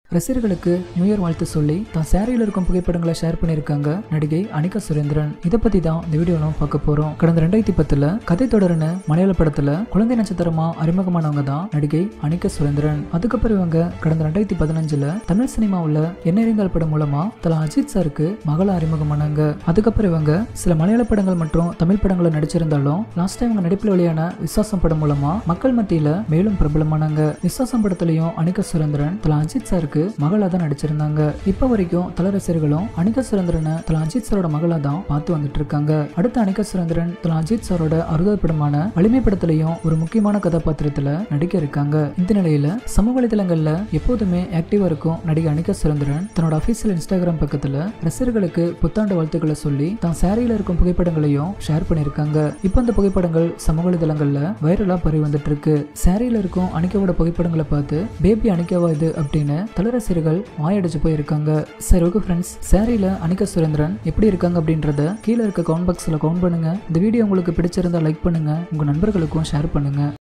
ரசிகர்களுக்கு new year வாழ்த்து சொல்லி தான் சேரையில் இருக்கும் புகைப்படங்களை ஷேர் பண்ணியிருக்காங்க நடிகை அனிகா சுரேந்திரன் இதை பத்தி தான் இந்த வீடியோ நம்ம பார்க்க போறோம் கடந்த ரெண்டாயிரத்தி பத்துல கதை தொடர்னு மலையாள படத்துல குழந்தை நட்சத்திரமா அறிமுகமானவங்க தான் நடிகை அனிகா சுரேந்திரன் அதுக்கப்புறம் இவங்க கடந்த ரெண்டாயிரத்தி பதினஞ்சுல தமிழ் சினிமாவுல என்ன இருந்தால் படம் மூலமா தலா அஜித் சாருக்கு மகளா அறிமுகமானாங்க அதுக்கப்புறம் இவங்க சில மலையாள படங்கள் மற்றும் தமிழ் படங்களை நடிச்சிருந்தாலும் லாஸ்ட் டைம் இவங்க நடிப்பில் வெளியான விசுவாசம் படம் மூலமா மக்கள் மத்தியில மேலும் பிரபலமானாங்க விசுவாசம் படத்துலயும் அனிகா சுரேந்திரன் தலா அஜித் சாருக்கு மகளா தான் நடிச்சிருந்தாங்க இப்ப வரைக்கும் தல ரசிகர்களும் அனிகா சுரேந்திரனை தலா அஜித் சாரோட மகளா தான் பார்த்து வந்துட்டு இருக்காங்க அடுத்த அனிகா சுரேந்திரன் தலா அஜித் சாரோட அறுபது படமான வலிமை படத்திலையும் ஒரு முக்கியமான கதாபாத்திரத்துல நடிக்க இருக்காங்க இந்த நிலையில சமூக வலைதளங்கள்ல எப்போதுமே ஆக்டிவா இருக்கும் நடிகை அனிகா சுரேந்திரன் தன்னோட அபிஷியல் இன்ஸ்டாகிராம் பக்கத்துல ரசிகர்களுக்கு புத்தாண்டு வாழ்த்துக்களை சொல்லி தான் சாரியில இருக்கும் புகைப்படங்களையும் ஷேர் பண்ணியிருக்காங்க இப்போ அந்த புகைப்படங்கள் சமூக வலைதளங்கள்ல வைரலா பரவி வந்துட்டு இருக்கு சாரியில இருக்கும் அனிகாவோட புகைப்படங்களை பார்த்து பேபி அனிகாவா இது அப்படின்னு தல ரசிகர்கள் வாயடிச்சு போயிருக்காங்க சரி ஓகே ஃப்ரெண்ட்ஸ் சாரியில அனிகா சுரேந்திரன் எப்படி இருக்காங்க அப்படின்றத கீழே இருக்க கவுண்ட் பாக்ஸ்ல கவுண்ட் பண்ணுங்க இந்த வீடியோ உங்களுக்கு பிடிச்சிருந்தா லைக் பண்ணுங்க உங்க நண்பர்களுக்கும் ஷேர் பண்ணுங்க